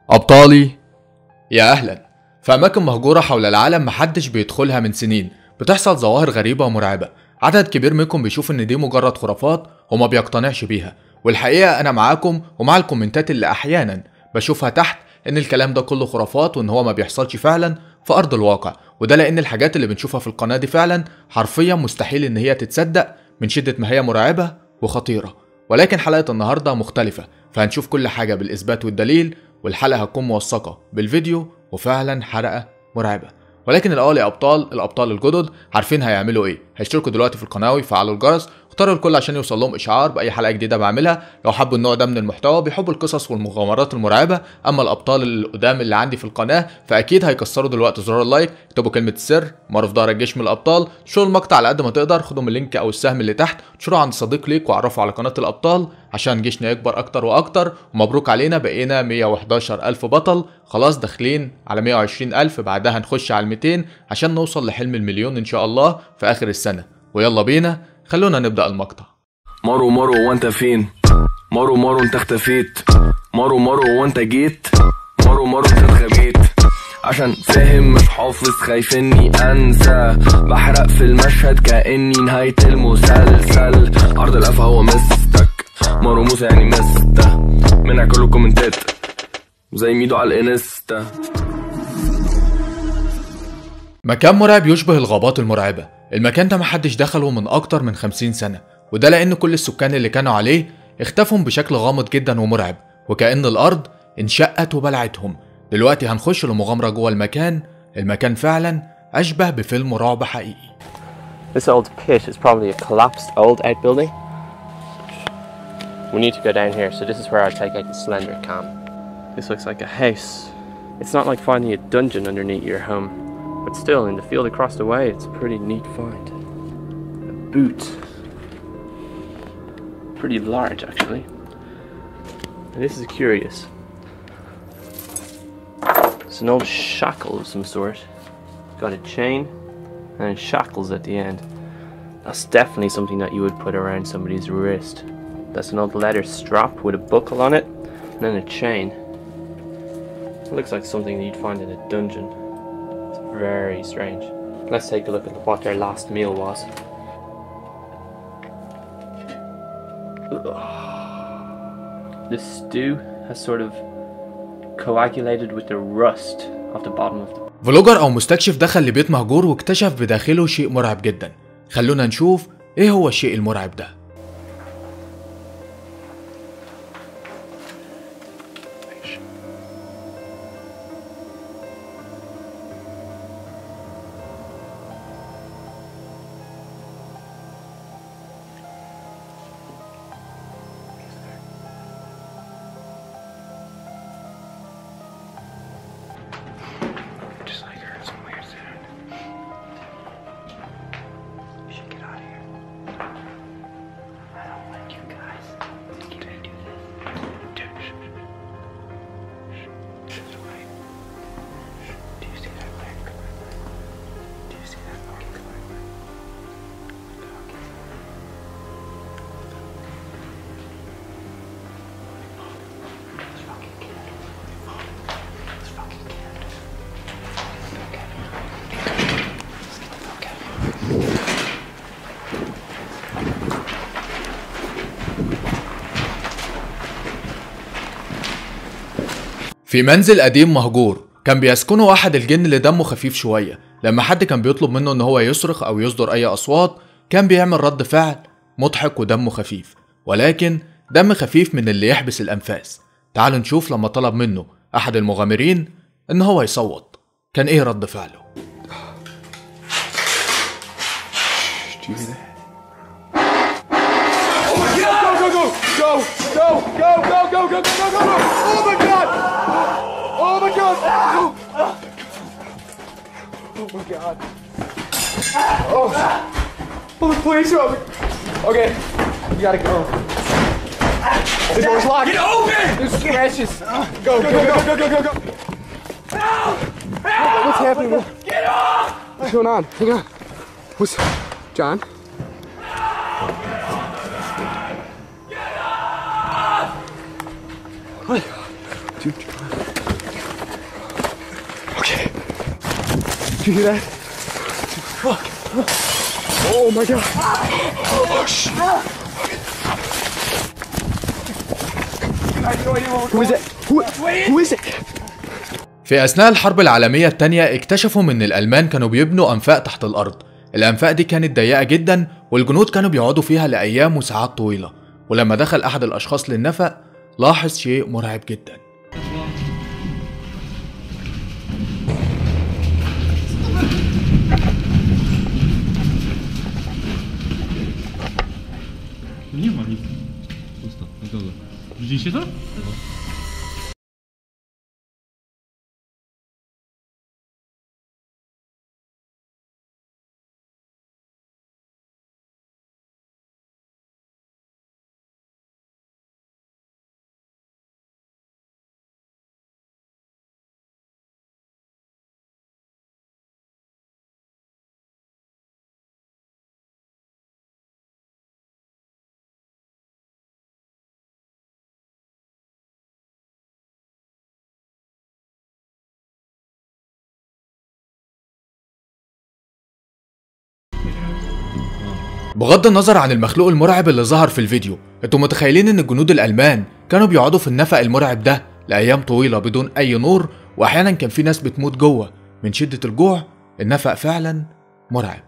أبطالي يا أهلا في أماكن مهجورة حول العالم محدش بيدخلها من سنين بتحصل ظواهر غريبة ومرعبة عدد كبير منكم بيشوف إن دي مجرد خرافات وما بيقتنعش بيها والحقيقة أنا معاكم ومع الكومنتات اللي أحيانا بشوفها تحت إن الكلام ده كله خرافات وإن هو ما بيحصلش فعلا في أرض الواقع وده لأن الحاجات اللي بنشوفها في القناة دي فعلا حرفيا مستحيل إن هي تتصدق من شدة ما هي مرعبة وخطيرة ولكن حلقة النهاردة مختلفة فهنشوف كل حاجة بالإثبات والدليل والحلقة هتكون موثقة بالفيديو وفعلا حلقة مرعبة ولكن الأول يا أبطال الأبطال الجدد عارفين هيعملوا إيه هيشتركوا دلوقتي في القناة ويفعلوا الجرس اختاروا الكل عشان يوصل لهم إشعار بأي حلقة جديدة بعملها لو حبوا النوع ده من المحتوى بيحبوا القصص والمغامرات المرعبة أما الأبطال القدام اللي عندي في القناة فأكيد هيكسروا دلوقتي زرار اللايك يكتبوا كلمة السر مروا في ظهر الجيش من الأبطال شو المقطع على قد ما تقدر خدوا من اللينك أو السهم اللي تحت تشيروا عند صديق ليك وعرفوا على قناة الأبطال عشان جيشنا يكبر أكتر وأكتر ومبروك علينا بقينا 111 ألف بطل خلاص داخلين على 120 ألف بعدها نخش على 200 عشان نوصل لحلم المليون إن شاء الله في آخر السنة ويلا بينا خلونا نبدأ المقطع مارو مارو وانت فين مارو مارو انت اختفيت مارو مارو وانت جيت مارو مارو انت اتخبيت عشان فاهم مش حافظ خايف اني انسى بحرق في المشهد كاني نهاية المسلسل عرض القفا هو مستك مارو موسى يعني مسته منع كل الكومنتات زي ميدو على الانستا مكان مرعب يشبه الغابات المرعبة المكان ده محدش دخله من أكتر من 50 سنة وده لأن كل السكان اللي كانوا عليه اختفوا بشكل غامض جدا ومرعب وكأن الأرض انشقت وبلعتهم دلوقتي هنخش لمغامرة جوه المكان المكان فعلا أشبه بفيلم رعب حقيقي This old pit is probably a collapsed old outbuilding. We need to go down here, so this is where I take out the slender cam. This looks like a house. It's not like finding a dungeon underneath your home, but still, in the field across the way, it's a pretty neat find. A boot. Pretty large, actually. And this is curious. It's an old shackle of some sort. Got a chain and shackles at the end. That's definitely something that you would put around somebody's wrist. That's an old leather strap with a buckle on it, and then a chain. It looks like something you'd find in a dungeon. It's very strange. Let's take a look at what their last meal was. Ugh. This stew has sort of coagulated with the rust off the bottom of the فلوجر أو مستكشف دخل لبيت مهجور واكتشف بداخله شيء مرعب جدا خلونا نشوف إيه هو الشيء المرعب ده Just like heard some weird sound. We should get out of here. I don't like you guys. Can I do this? Dude, shh, shh. Shh. Shh, away. Shh. Do you see that leg? Do you see that fucking leg? Let's fucking get it. Let's fucking get it. في منزل قديم مهجور كان بيسكنه واحد الجن اللي دمه خفيف شوية لما حد كان بيطلب منه ان هو يصرخ او يصدر اي اصوات كان بيعمل رد فعل مضحك ودمه خفيف ولكن دم خفيف من اللي يحبس الانفاس تعالوا نشوف لما طلب منه احد المغامرين ان هو يصوت كان ايه رد فعله Oh, the police are open. Okay, you gotta go. The door's locked. Get open! There's scratches. Go, go, go, go, go, go, go, go. What's happening? Get off! What's going on? Hang on. What's John? What? Dude, Did you hear that? Fuck. Oh my god. Oh shit. Who is it? Who, who is it? في أثناء الحرب العالمية التانية اكتشفوا إن الألمان كانوا بيبنوا أنفاق تحت الأرض الأنفاق دي كانت ضيقة جدا والجنود كانوا بيقعدوا فيها لأيام وساعات طويلة ولما دخل أحد الأشخاص للنفق لاحظ شيء مرعب جدا Nie ma nic. Pusto, nikogo. Widzieliście to? بغض النظر عن المخلوق المرعب اللي ظهر في الفيديو انتوا متخيلين ان الجنود الالمان كانوا بيقعدوا في النفق المرعب ده لايام طويله بدون اي نور واحيانا كان في ناس بتموت جوه من شده الجوع النفق فعلا مرعب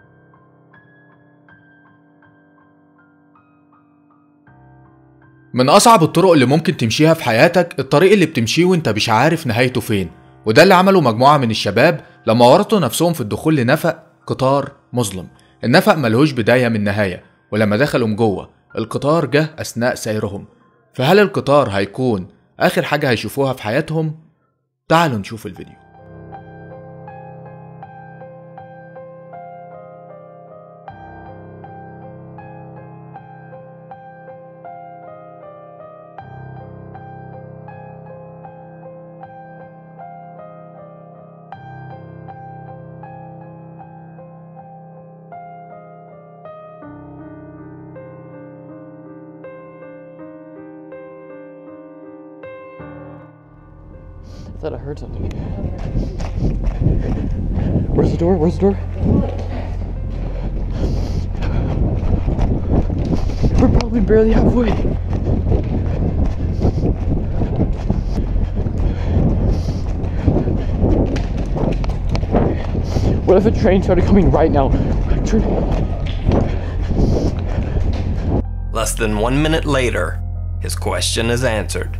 من اصعب الطرق اللي ممكن تمشيها في حياتك الطريق اللي بتمشيه وانت مش عارف نهايته فين وده اللي عمله مجموعه من الشباب لما ورطوا نفسهم في الدخول لنفق قطار مظلم النفق ملهوش بدايه من نهايه ولما دخلوا جوه القطار جه اثناء سيرهم فهل القطار هيكون اخر حاجه هيشوفوها في حياتهم تعالوا نشوف الفيديو I thought I heard something. Where's the door? Where's the door? We're probably barely halfway. What if a train started coming right now? Turn- Less than one minute later, his question is answered.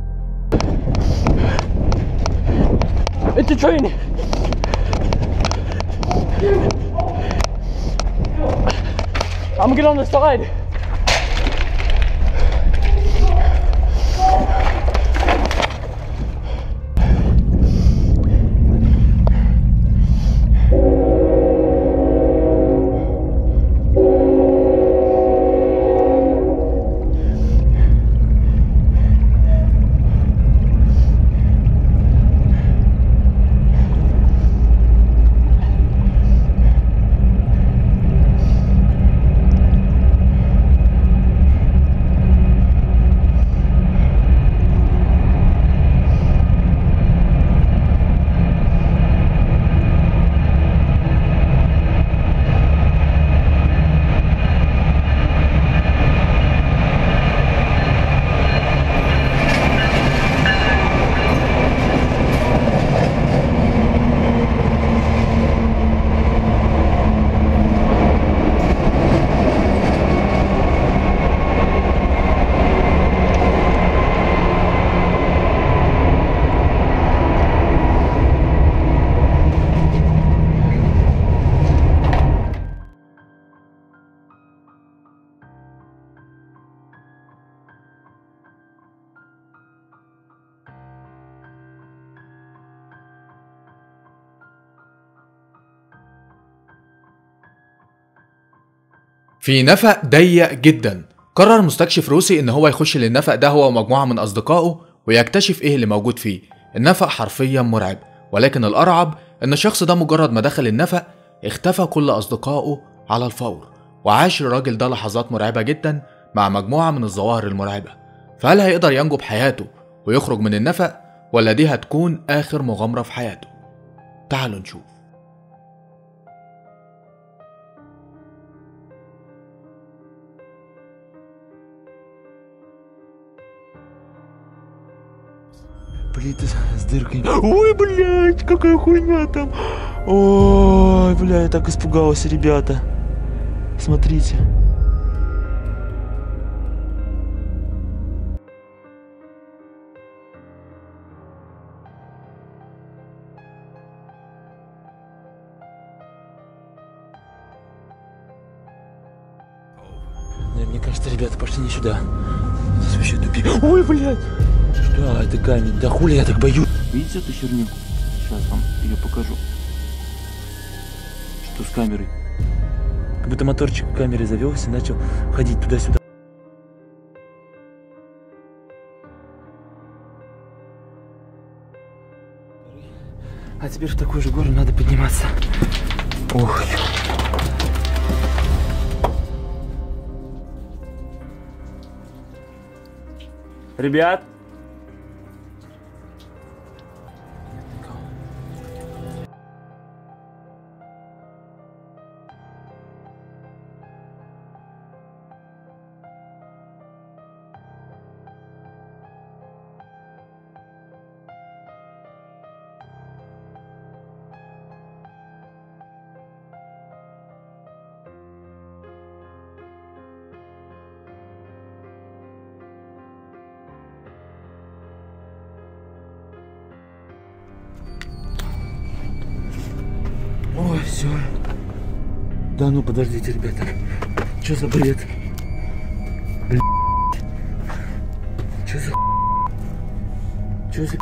It's a train! I'm gonna get on the side. في نفق ضيق جدا قرر مستكشف روسي ان هو يخش للنفق ده هو ومجموعه من اصدقائه ويكتشف ايه اللي موجود فيه النفق حرفيا مرعب ولكن الارعب ان الشخص ده مجرد ما دخل النفق اختفى كل اصدقائه على الفور وعاش الراجل ده لحظات مرعبه جدا مع مجموعه من الظواهر المرعبه فهل هيقدر ينجو بحياته ويخرج من النفق ولا دي هتكون اخر مغامره في حياته تعالوا نشوف Плиты с дыркой. Ой, блядь, какая хуйня там. Ой, бля, я так испугался, ребята. Смотрите. Э, Мне кажется, ребята пошли не сюда. Здесь вообще тупик. Ой, блядь! Что, это камень? Да хули я так боюсь? Видите эту херню? Сейчас вам ее покажу. Что с камерой? Как будто моторчик камеры завелся и начал ходить туда-сюда. А теперь в такую же гору надо подниматься. Ох. Ребят, Ой, все. Да ну подождите, ребята. Что за бред? Блин. Что за Что за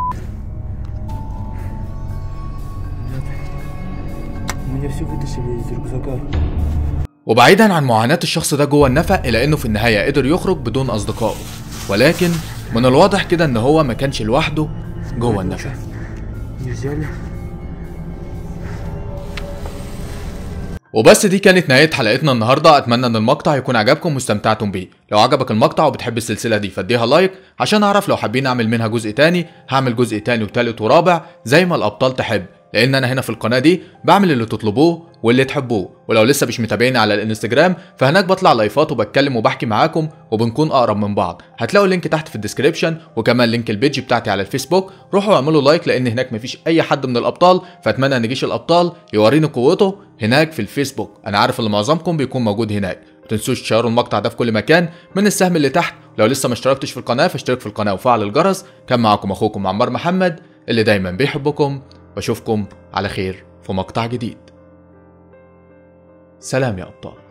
Ребята. Меня все вытащили из рюкзака. وبعيدا عن معاناة الشخص ده جوه النفق إلا إنه في النهاية قدر يخرج بدون أصدقائه ولكن من الواضح كده إن هو ما كانش لوحده جوه النفق Нельзя ли? وبس دي كانت نهاية حلقتنا النهاردة أتمنى إن المقطع يكون عجبكم واستمتعتم بيه لو عجبك المقطع وبتحب السلسلة دي فاديها لايك عشان أعرف لو حابين أعمل منها جزء تاني هعمل جزء تاني وتالت ورابع زي ما الأبطال تحب لأن أنا هنا في القناة دي بعمل اللي تطلبوه واللي تحبوه ولو لسه مش متابعيني على الانستجرام فهناك بطلع لايفات وبتكلم وبحكي معاكم وبنكون اقرب من بعض هتلاقوا اللينك تحت في الديسكريبشن وكمان لينك البيج بتاعتي على الفيسبوك روحوا اعملوا لايك لان هناك مفيش اي حد من الابطال فاتمنى ان جيش الابطال يوريني قوته هناك في الفيسبوك انا عارف ان معظمكم بيكون موجود هناك متنسوش تشيروا المقطع ده في كل مكان من السهم اللي تحت لو لسه ما اشتركتش في القناه فاشترك في القناه وفعل الجرس كان معاكم اخوكم عمار محمد اللي دايما بيحبكم بشوفكم على خير في مقطع جديد سلام يا أبطال